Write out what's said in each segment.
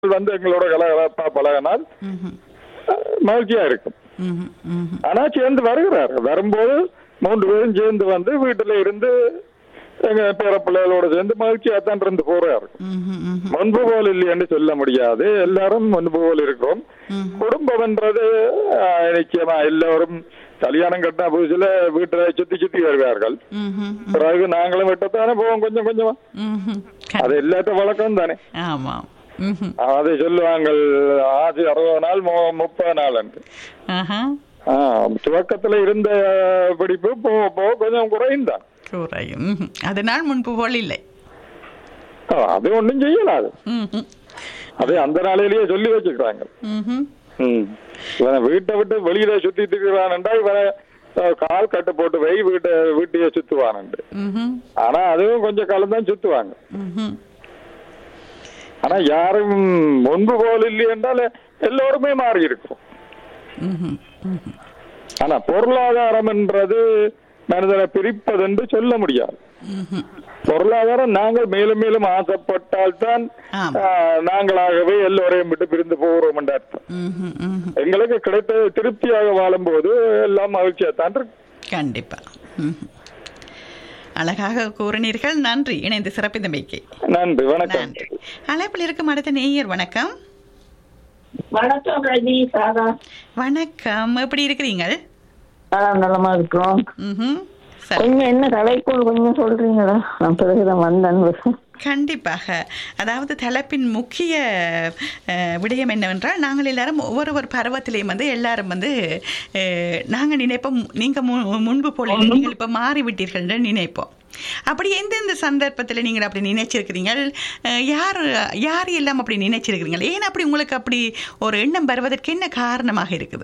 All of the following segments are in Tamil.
வந்து எங்களோட கலகலப்பா பழகினால் ம்ஹும். அஹ், மகிழ்ச்சியா இருக்கும் ம்ஹும். ம்ஹும். ஆனா சேர்ந்து வருகிறார் வரும்போது மூன்று பேரும் சேர்ந்து வந்து வீட்டுல இருந்து எங்க பேர பிள்ளைகளோட சேர்ந்து மகிழ்ச்சியா தான் இருந்து போறாரு ம்ஹும். ம்ஹும். முன்பு போல் இல்லைன்னு சொல்ல முடியாது எல்லாரும் முன்பு போல் இருக்கிறோம் ம்ஹும். குடும்பம்ன்றது அஹ், நிச்சயமா எல்லாரும் கல்யாணம் கட்டின புதுசுல வீட்டுல சுத்தி சுத்தி வருவார்கள் ம்ஹும். பிறகு நாங்களும் விட்டத்தானே போவோம் கொஞ்சம் கொஞ்சமா ம்ஹும். அது எல்லாத்த வழக்கம் தானே ஆமாம் ம்ஹும். அதை சொல்லுவாங்க ஆசி அறுபது நாள் மு- முப்பது நாள் என்று ஆஹா. ஆ, துவக்கத்துல இருந்த பிடிப்பு போக போக கொஞ்சம் குறைந்தான் குறையும் ம்ஹும். அதனால் முன்பு போல் இல்லை ஆ, அது ஒண்ணும் செய்யலாது ம்ஹும். அது அந்த நாளையிலேயே சொல்லி வச்சுக்கிறாங்க ம்ஹும். ம். இவனை வீட்டை விட்டு வெளியில சுத்திட்டு இருக்கிறான்டா இவனை அஹ், கால் கட்டு போட்டு வை வீட்டை வீட்டையே சுத்துவானு ம்ஹும். ஆனா அதுவும் கொஞ்சம் காலம் தான் சுத்துவாங்க ம்ஹும். ஆனா யாரும் முன்பு போல் இல்லை என்றால் எல்லோருமே மாறி இருக்கும் ம்ஹும். ம்ஹும். ஆனா பொருளாதாரம் என்றது மனிதனை பிரிப்பது என்று சொல்ல முடியாது ம்ஹும். பொருளாதாரம் நாங்கள் மேலும் மேலும் ஆசைப்பட்டால் தான் ஆம். நாங்களாகவே எல்லோரையும் விட்டு பிரிந்து போகிறோம் என்ற அர்த்தம் ம்ஹும். ம்ஹும். எங்களுக்கு கிடைத்தது திருப்தியாக வாழும்போது எல்லாம் மகிழ்ச்சியா தான் இருக்கு கண்டிப்பா ம்ஹும். அழகாக கூறினீர்கள் நன்றி இணைந்து சிறப்பித்தமைக்கு நன்றி வணக்கம் நன்றி அழைப்பில் இருக்கும் அடுத்த நேயர் வணக்கம் வணக்கம் ரஜி சாரா வணக்கம் எப்படி இருக்கிறீங்க நல்லா நலமா இருக்கிறோம் ம்ஹும். சரி கொஞ்சம் என்ன தலைப்புள் கொஞ்சம் சொல்றீங்களா நான் பிறகுதான் வந்தேன் கண்டிப்பாக அதாவது தலைப்பின் முக்கிய அஹ், விடயம் என்னவென்றால் நாங்கள் எல்லாரும் ஒவ்வொரு ஒரு பருவத்திலையும் வந்து எல்லாரும் வந்து அஹ், நாங்கள் நினைப்போம் நீங்கள் மு- முன்பு போல இல்லை, நீங்கள் இப்போ மாறிவிட்டீர்கள் என்று நினைப்போம் அப்படி எந்தெந்த சந்தர்ப்பத்தில் நீங்கள் அப்படி நினைச்சிருக்கிறீங்க அஹ், யார் யார் எல்லாம் அப்படி நினைச்சிருக்கிறீங்க ஏன் அப்படி உங்களுக்கு அப்படி ஒரு எண்ணம் வருவதற்கு என்ன காரணமாக இருக்குது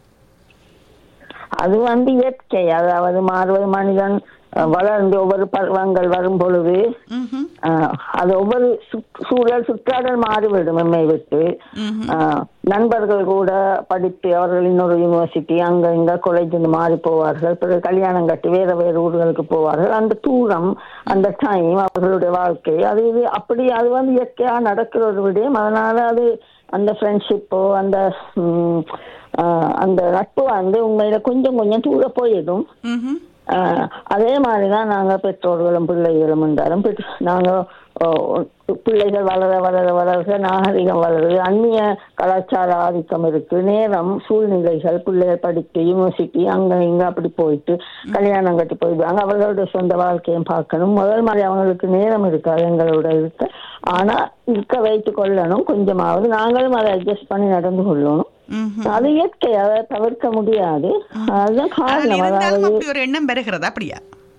அது வந்து இயற்கை அதாவது மாறுவது மனிதன் அஹ், வளர்ந்து ஒவ்வொரு பருவங்கள் வரும் பொழுது ம்ஹும். அஹ், அது ஒவ்வொரு சுற்- சூழல் சுற்றாடல் மாறிவிடும் எம்மை விட்டு ம்ஹும். அஹ், நண்பர்கள் கூட படித்து அவர்கள் இன்னொரு யூனிவர்சிட்டி அங்க இங்க காலேஜ் மாறி போவார்கள் பிறகு கல்யாணம் கட்டி வேற வேறு ஊர்களுக்கு போவார்கள் அந்த தூரம் அந்த டைம் அவர்களுடைய வாழ்க்கை அது இது அப்படி அது வந்து இயற்கையா நடக்கிற ஒரு விடயம் அதனால அது அந்த ஃப்ரெண்ட்ஷிப்போ அந்த ம், அஹ், அந்த நட்பு வந்து உண்மையில கொஞ்சம் கொஞ்சம் தூர போயிடும் ம்ஹும். ஆஹ் அதே மாதிரிதான் நாங்க பெற்றோர்களும் பிள்ளைகளும் இருந்தாலும் பெற்ற- நாங்க ஓ, பிள்ளைகள் வளர வளர வளர நாகரிகம் வளருது அந்நிய கலாச்சார ஆதிக்கம் இருக்கு நேரம் சூழ்நிலைகள் பிள்ளைகள் படித்து யூனிவர்சிட்டி அங்க இங்க அப்படி போயிட்டு கல்யாணம் கட்டி போயிடுவாங்க அவர்களுடைய சொந்த வாழ்க்கையும் பார்க்கணும் முதல் மாதிரி அவங்களுக்கு நேரம் இருக்காது எங்களோட இருக்க ஆனா இருக்க வைத்து கொள்ளணும் கொஞ்சமாவது நாங்களும் அதை அட்ஜஸ்ட் பண்ணி நடந்து கொள்ளணும் ம்ஹும். அது இயற்கை அதை தவிர்க்க முடியாது அதுதான் ஆனால் காரணம் இருந்தாலும் அதாவது அப்படி ஒரு எண்ணம் பெறுகிறது அப்படியா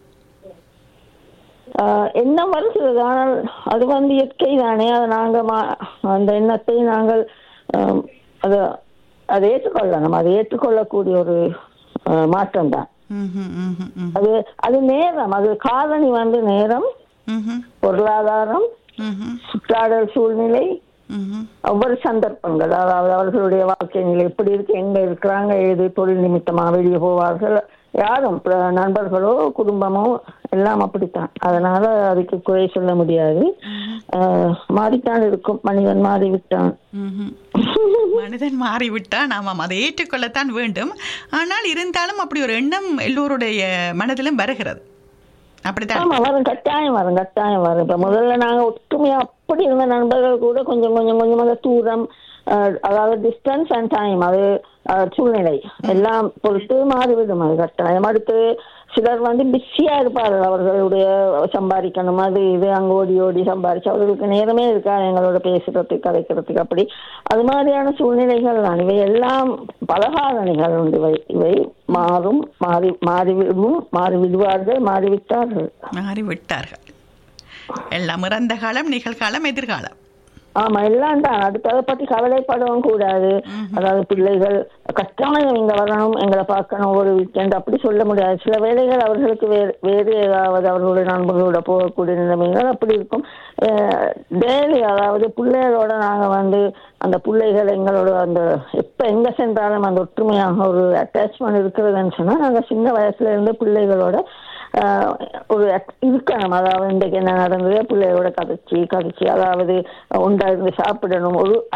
ஆஹ் எண்ணம் வருகிறது ஆனால் அது வந்து இயற்கை தானே அதை நாங்க மா- அந்த எண்ணத்தை நாங்கள் ஆம், அதை அதை ஏற்றுக்கொள்ளணும் அதை ஏற்றுக்கொள்ளக்கூடிய ஒரு மாற்றம் தான் ம்ஹும். ம்ஹும். ம்ஹும். அது அது நேரம் அது காரணி வந்து நேரம் ம்ஹும். பொருளாதாரம் ம்ஹும். சுற்றாடல் சூழ்நிலை ம்ஹும். ஒவ்வொரு சந்தர்ப்பங்கள் அதாவது அவர்களுடைய வாழ்க்கை நிலை எப்படி இருக்கு எங்க இருக்கிறாங்க ஏது தொழில் நிமித்தமா வெளியே போவார்கள் யாரும் பிர- நண்பர்களோ குடும்பமோ எல்லாம் அப்படித்தான் அதனால அதுக்கு குறை சொல்ல முடியாது ஆஹ் மாறித்தான் இருக்கும் மனிதன் மாறிவிட்டான் ம்ஹும். மனிதன் மாறிவிட்டான் ஆமாம் அதை ஏற்றுக்கொள்ளத்தான் வேண்டும் ஆனால் இருந்தாலும் அப்படி ஒரு எண்ணம் எல்லோருடைய மனதிலும் வருகிறது அப்படித்தான் ஆமா வரும் கட்டாயம் வரும் கட்டாயம் வரும் இப்ப முதல்ல நாங்க ஒற்றுமையா அப்படி இருந்த நண்பர்கள் கூட கொஞ்சம் கொஞ்சம் கொஞ்சமாக தூரம் ஆஹ் அதாவது டிஸ்டன்ஸ் அண்ட் டைம் அது ஆஹ் சூழ்நிலை எல்லாம் பொறுத்து மாறிவிடும் அது கட்டாயம் அடுத்து சிலர் வந்து பிஸியா இருப்பார்கள் அவர்களுடைய சம்பாதிக்கணும் அது இது அங்க ஓடி ஓடி சம்பாதிச்சு அவர்களுக்கு நேரமே இருக்கா எங்களோட பேசுறதுக்கு கதைக்கிறதுக்கு அப்படி அது மாதிரியான சூழ்நிலைகள் தான் இவை எல்லாம் பலகால நிகழ்வு இவை இவை மாறும் மாறி மாறிவிடும் மாறி விடுவார்கள் மாறிவிட்டார்கள் மாறிவிட்டார்கள் எல்லாம் இறந்த காலம் நிகழ்காலம் எதிர்காலம் ஆமா எல்லாம் தான் அதுக்கு அதை பத்தி கவலைப்படவும் கூடாது அதாவது பிள்ளைகள் கட்டாயம் இங்க வரணும் எங்களை பார்க்கணும் ஒரு வீக்கெண்ட் அப்படி சொல்ல முடியாது சில வேளைகள் அவர்களுக்கு வேறு வேறு ஏதாவது அவர்களுடைய நண்பர்களோட போகக்கூடிய நிலைமைகள் அப்படி இருக்கும் டெய்லி அதாவது பிள்ளைகளோட நாங்க வந்து அந்த பிள்ளைகள் எங்களோட அந்த எப்ப எங்க சென்றாலும் அந்த ஒற்றுமையாக ஒரு அட்டாச்மெண்ட் இருக்கிறதுன்னு சொன்னா நாங்க சின்ன வயசுல இருந்து பிள்ளைகளோட ஆஹ், ஒரு act- இருக்கணும் அதாவது இன்றைக்கு என்ன நடந்தது பிள்ளையோட கதைச்சி கதைச்சி அதாவது உண்டா இருந்து சாப்பிடணும் ஒரு